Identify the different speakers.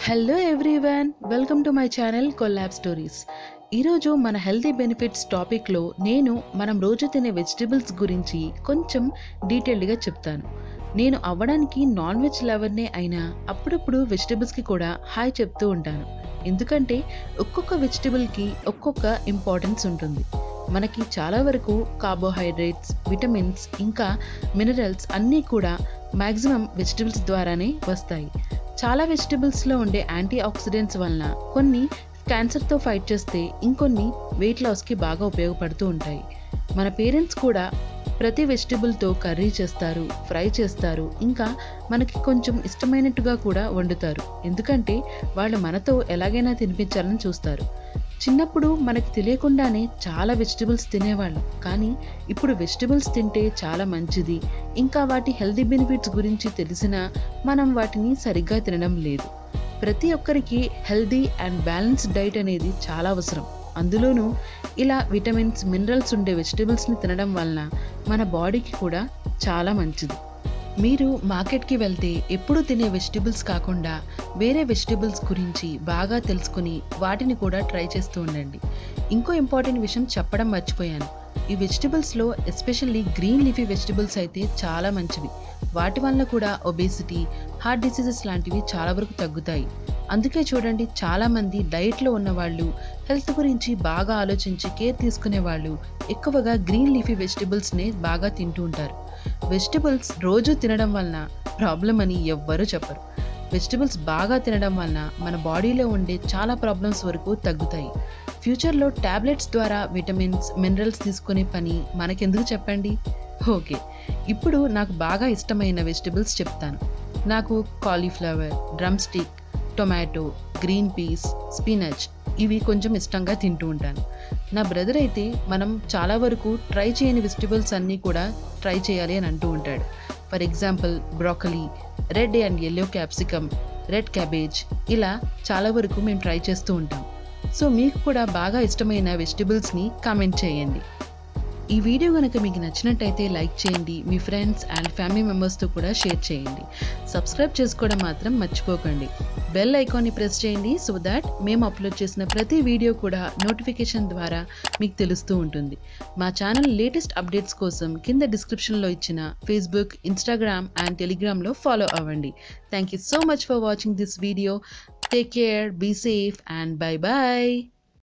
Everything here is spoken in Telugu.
Speaker 1: hello everyone welcome to my channel collab stories ఈరోజు మన హెల్తీ బెనిఫిట్స్ టాపిక్లో నేను మనం రోజు తినే వెజిటబుల్స్ గురించి కొంచెం డీటెయిల్డ్గా చెప్తాను నేను అవ్వడానికి నాన్ వెజ్ లవర్నే అయినా అప్పుడప్పుడు వెజిటబుల్స్కి కూడా హాయ్ చెప్తూ ఉంటాను ఎందుకంటే ఒక్కొక్క వెజిటబుల్కి ఒక్కొక్క ఇంపార్టెన్స్ ఉంటుంది మనకి చాలా వరకు కార్బోహైడ్రేట్స్ విటమిన్స్ ఇంకా మినరల్స్ అన్నీ కూడా మ్యాక్సిమం వెజిటబుల్స్ ద్వారానే వస్తాయి చాలా వెజిటబుల్స్లో ఉండే యాంటీ ఆక్సిడెంట్స్ వలన కొన్ని క్యాన్సర్తో ఫైట్ చేస్తే ఇంకొన్ని వెయిట్ లాస్కి బాగా ఉపయోగపడుతూ ఉంటాయి మన పేరెంట్స్ కూడా ప్రతి వెజిటబుల్తో కర్రీ చేస్తారు ఫ్రై చేస్తారు ఇంకా మనకి కొంచెం ఇష్టమైనట్టుగా కూడా వండుతారు ఎందుకంటే వాళ్ళు మనతో ఎలాగైనా తినిపించాలని చూస్తారు చిన్నప్పుడు మనకి తెలియకుండానే చాలా వెజిటబుల్స్ తినేవాళ్ళం కానీ ఇప్పుడు వెజిటబుల్స్ తింటే చాలా మంచిది ఇంకా వాటి హెల్తీ బెనిఫిట్స్ గురించి తెలిసినా మనం వాటిని సరిగ్గా తినడం లేదు ప్రతి ఒక్కరికి హెల్తీ అండ్ బ్యాలెన్స్డ్ డైట్ అనేది చాలా అవసరం అందులోనూ ఇలా విటమిన్స్ మినరల్స్ ఉండే వెజిటబుల్స్ని తినడం వలన మన బాడీకి కూడా చాలా మంచిది మీరు మార్కెట్కి వెళ్తే ఎప్పుడు తినే వెజిటబుల్స్ కాకుండా వేరే వెజిటబుల్స్ గురించి బాగా తెలుసుకుని వాటిని కూడా ట్రై చేస్తూ ఉండండి ఇంకో ఇంపార్టెంట్ విషయం చెప్పడం మర్చిపోయాను ఈ వెజిటబుల్స్లో ఎస్పెషల్లీ గ్రీన్ లీఫీ వెజిటబుల్స్ అయితే చాలా మంచివి వాటి వల్ల కూడా ఒబేసిటీ హార్ట్ డిసీజెస్ లాంటివి చాలా వరకు తగ్గుతాయి అందుకే చూడండి చాలామంది డైట్లో ఉన్న వాళ్ళు హెల్త్ గురించి బాగా ఆలోచించి కేర్ తీసుకునే వాళ్ళు ఎక్కువగా గ్రీన్ లీఫీ వెజిటబుల్స్నే బాగా తింటూ ఉంటారు వెజిటబుల్స్ రోజు తినడం వలన ప్రాబ్లం అని ఎవ్వరూ చెప్పరు వెజిటబుల్స్ బాగా తినడం వలన మన బాడీలో ఉండే చాలా ప్రాబ్లమ్స్ వరకు తగ్గుతాయి ఫ్యూచర్లో ట్యాబ్లెట్స్ ద్వారా విటమిన్స్ మినరల్స్ తీసుకునే పని మనకెందుకు చెప్పండి ఓకే ఇప్పుడు నాకు బాగా ఇష్టమైన వెజిటబుల్స్ చెప్తాను నాకు cauliflower drumstick tomato green peas spinach ఇవి కొంచెం ఇష్టంగా తింటూ ఉంటాను నా బ్రదర్ అయితే మనం చాలా వరకు ట్రై చేయని వెజిటబుల్స్ అన్నీ కూడా ట్రై చేయాలి అని అంటూ ఉంటాడు for example broccoli red and yellow capsicum red cabbage ఇలా చాలా వరకు మేము ట్రై చేస్తూ ఉంటాం సో మీకు కూడా బాగా ఇష్టమైన వెజిటబుల్స్ని కామెంట్ చేయండి ఈ వీడియో కనుక మీకు నచ్చినట్టయితే లైక్ చేయండి మీ ఫ్రెండ్స్ అండ్ ఫ్యామిలీ మెంబర్స్తో కూడా షేర్ చేయండి సబ్స్క్రైబ్ చేసుకోవడం మాత్రం మర్చిపోకండి బెల్ ఐకాన్ని ప్రెస్ చేయండి సో దాట్ మేము అప్లోడ్ చేసిన ప్రతి వీడియో కూడా నోటిఫికేషన్ ద్వారా మీకు తెలుస్తూ ఉంటుంది మా ఛానల్ లేటెస్ట్ అప్డేట్స్ కోసం కింద డిస్క్రిప్షన్లో ఇచ్చిన ఫేస్బుక్ ఇన్స్టాగ్రామ్ అండ్ టెలిగ్రామ్లో ఫాలో అవ్వండి thank you so much for watching this video take care be safe and bye bye